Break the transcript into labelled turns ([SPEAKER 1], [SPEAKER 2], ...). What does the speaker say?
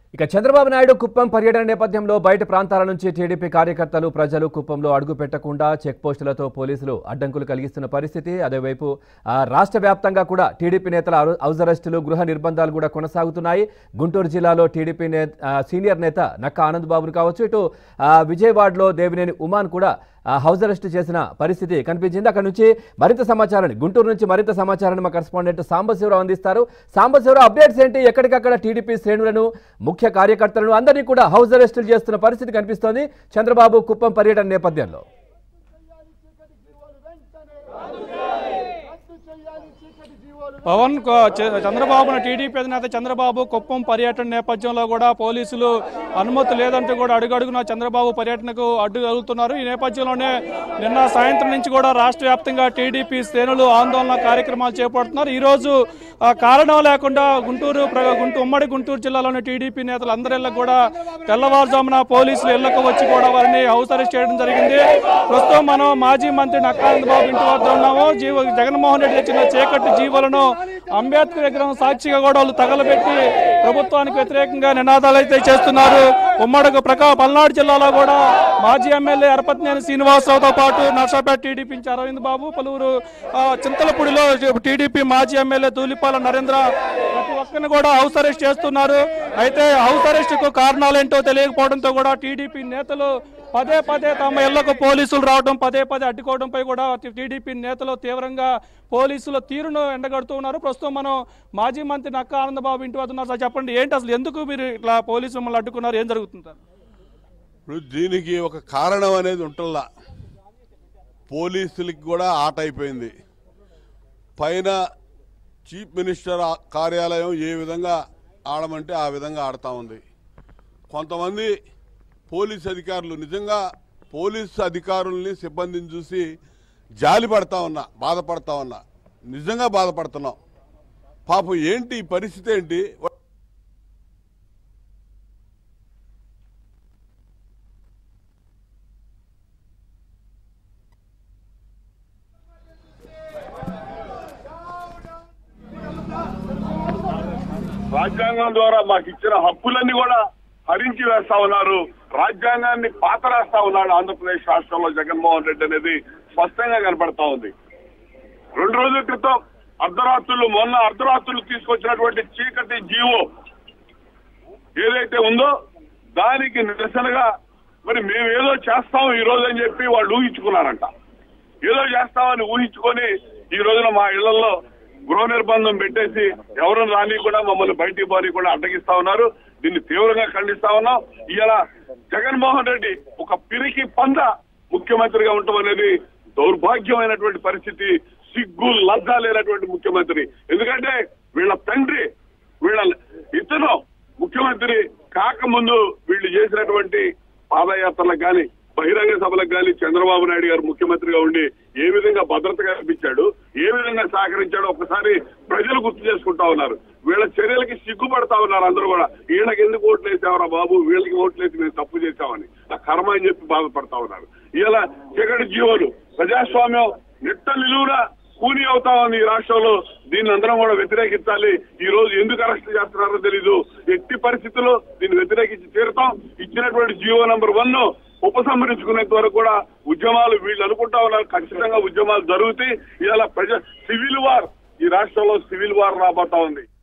[SPEAKER 1] ఇక చంద్రబాబు నాయుడు కుప్పం పర్యటన నేపథ్యంలో బయట ప్రాంతాల నుంచి టీడీపీ కార్యకర్తలు ప్రజలు కుప్పంలో అడుగు పెట్టకుండా చెక్ పోస్టులతో పోలీసులు అడ్డంకులు కలిగిస్తున్న పరిస్థితి అదేవైపు ఆ, రాష్ట్ర వ్యాప్తంగా కూడా టీడీపీ నేతల అరు- హౌస్ అరెస్టులు గృహ నిర్బంధాలు కూడా కొనసాగుతున్నాయి గుంటూరు జిల్లాలో టీడీపీ నే ఆ, సీనియర్ నేత నక్క ఆనంద్ బాబును కావచ్చు ఇటు ఆ, విజయవాడలో దేవినేని ఉమాన్ కూడా ఆ, హౌస్ అరెస్ట్ చేసిన పరిస్థితి కనిపించింది అక్కడ నుంచి మరింత సమాచారాన్ని గుంటూరు నుంచి మరింత సమాచారాన్ని మా కరెస్పాండెంట్ సాంబశివరావు అందిస్తారు సాంబశివరావు అప్డేట్స్ ఏంటి ఎక్కడికక్కడ టీడీపీ శ్రేణులను ముఖ్య కార్యకర్తలను అందరినీ కూడా హౌస్ అరెస్టులు చేస్తున్న పరిస్థితి కనిపిస్తోంది చంద్రబాబు కుప్పం పర్యటన నేపథ్యంలో
[SPEAKER 2] పవన్ కో- చ- చంద్రబాబును టీడీపీ అధినేత చంద్రబాబు కుప్పం పర్యటన నేపథ్యంలో కూడా పోలీసులు అనుమతి లేదంటూ కూడా అడుగడుగున చంద్రబాబు పర్యటనకు అడ్డు కలుగుతున్నారు ఈ నేపథ్యంలోనే నిన్న సాయంత్రం నుంచి కూడా రాష్ట్ర వ్యాప్తంగా టీడీపీ శ్రేణులు ఆందోళన కార్యక్రమాలు చేపడుతున్నారు ఈ రోజు ఆ, కారణం లేకుండా గుంటూరు ప్ర- గుంటూరు ఉమ్మడి గుంటూరు జిల్లాలోని టీడీపీ నేతలు అందరిళ్ళకు కూడా తెల్లవారుజామున పోలీసులు ఇళ్లకు వచ్చి కూడా వారిని హౌస్ అరెస్ట్ చేయడం జరిగింది ప్రస్తుతం మనం మాజీ మంత్రి నక్కానంద బాబు ఇంటి వద్ద ఉన్నాము జీవ జగన్మోహన్ రెడ్డి తెచ్చిన చీకటి జీవులను అంబేద్కర్ విగ్రహం సాక్షిగా కూడా వాళ్ళు తగలబెట్టి ప్రభుత్వానికి వ్యతిరేకంగా నినాదాలు అయితే చేస్తున్నారు ఉమ్మడి ప్రకా పల్నాడు జిల్లాలో కూడా మాజీ ఎమ్మెల్యే అరపతినేని శ్రీనివాసరావుతో పాటు నర్సాపేట టీడీపీ నుంచి అరవింద్ బాబు పలువురు ఆ, చింతలపూడిలో టీడీపీ మాజీ ఎమ్మెల్యే తూలిపాల నరేంద్ర ప్రతి ఒక్కరిని కూడా హౌస్ అరెస్ట్ చేస్తున్నారు అయితే హౌస్ అరెస్ట్ కు కారణాలేంటో తెలియకపోవడంతో కూడా టీడీపీ నేతలు పదే పదే తమ ఇళ్లకు పోలీసులు రావడం పదే పదే అడ్డుకోవడంపై కూడా టీడీపీ నేతలు తీవ్రంగా పోలీసుల తీరును ఎండగడుతూ ఉన్నారు ప్రస్తుతం మనం మాజీ మంత్రి నక్క ఆనందబాబు ఇంటి వద్ద ఉన్నారు సార్ చెప్పండి ఏంటి అసలు ఎందుకు మీరు ఇట్లా పోలీసులు మిమ్మల్ని అడ్డుకున్నారు ఏం జరుగుతుంది సార్
[SPEAKER 3] ఇప్పుడు దీనికి ఒక కారణం అనేది ఉంటల్లా పోలీసులకి కూడా ఆట అయిపోయింది పైన చీఫ్ మినిస్టర్ ఆ- కార్యాలయం ఏ విధంగా ఆడమంటే ఆ విధంగా ఆడుతూ ఉంది కొంతమంది పోలీస్ అధికారులు నిజంగా పోలీస్ అధికారుల్ని సిబ్బందిని చూసి జాలి పడతా ఉన్నా బాధపడతా ఉన్నా నిజంగా బాధపడుతున్నాం పాపం ఏంటి ఈ పరిస్థితి ఏంటి
[SPEAKER 4] రాజ్యాంగం ద్వారా మాకు ఇచ్చిన హక్కులన్నీ కూడా హరించి వేస్తా ఉన్నారు రాజ్యాంగాన్ని పాతరేస్తా ఉన్నాడు ఆంధ్రప్రదేశ్ రాష్ట్రంలో జగన్మోహన్ రెడ్డి అనేది స్పష్టంగా కనపడతా ఉంది రెండు రోజుల క్రితం అర్ధరాత్రులు మొన్న అర్ధరాత్రులు తీసుకొచ్చినటువంటి చీకటి జీవో ఏదైతే ఉందో దానికి నిరసనగా మరి మేము ఏదో చేస్తాం ఈ రోజు అని చెప్పి వాళ్ళు ఊహించుకున్నారంట ఏదో చేస్తామని ఊహించుకొని ఈ రోజున మా ఇళ్లలో గృహ నిర్బంధం పెట్టేసి ఎవరు రాని కూడా మమ్మల్ని బయటికి పోని కూడా అడ్డగిస్తా ఉన్నారు దీన్ని తీవ్రంగా ఖండిస్తా ఉన్నాం ఇలా జగన్మోహన్ రెడ్డి ఒక పిరికి పంద ముఖ్యమంత్రిగా ఉండటం అనేది దౌర్భాగ్యమైనటువంటి పరిస్థితి సిగ్గు లజ్జ లేనటువంటి ముఖ్యమంత్రి ఎందుకంటే వీళ్ళ తండ్రి వీళ్ళ ఇతను ముఖ్యమంత్రి కాకముందు వీళ్ళు చేసినటువంటి పాదయాత్రలకు కానీ బహిరంగ సభలకు కానీ చంద్రబాబు నాయుడు గారు ముఖ్యమంత్రిగా ఉండి ఏ విధంగా భద్రత కల్పించాడు ఏ విధంగా సహకరించాడో ఒకసారి ప్రజలు గుర్తు చేసుకుంటా ఉన్నారు వీళ్ళ చర్యలకి సిగ్గుపడతా ఉన్నారు అందరూ కూడా వీళ్ళకి ఎందుకు ఓట్లు వేసావరా బాబు వీళ్ళకి ఓట్లు వేసి మేము తప్పు చేశామని ఆ కర్మ అని చెప్పి బాధపడతా ఉన్నారు ఇలా చీకటి జీవోలు ప్రజాస్వామ్యం నిట్ట నిలువునా కూని అవుతా ఉంది ఈ రాష్ట్రంలో దీన్ని అందరం కూడా వ్యతిరేకించాలి ఈ రోజు ఎందుకు అరెస్ట్ చేస్తున్నారో తెలీదు ఎట్టి పరిస్థితుల్లో దీన్ని వ్యతిరేకించి తీరుతాం ఇచ్చినటువంటి జీవో నంబర్ వన్ ఉపసంహరించుకునేంత వరకు కూడా ఉద్యమాలు వీళ్ళు అనుకుంటా ఉన్నారు ఖచ్చితంగా ఉద్యమాలు జరుగుతాయి ఇలా ప్రజ సివిల్ వార్ ఈ రాష్ట్రంలో సివిల్ వార్ రాబోతా ఉంది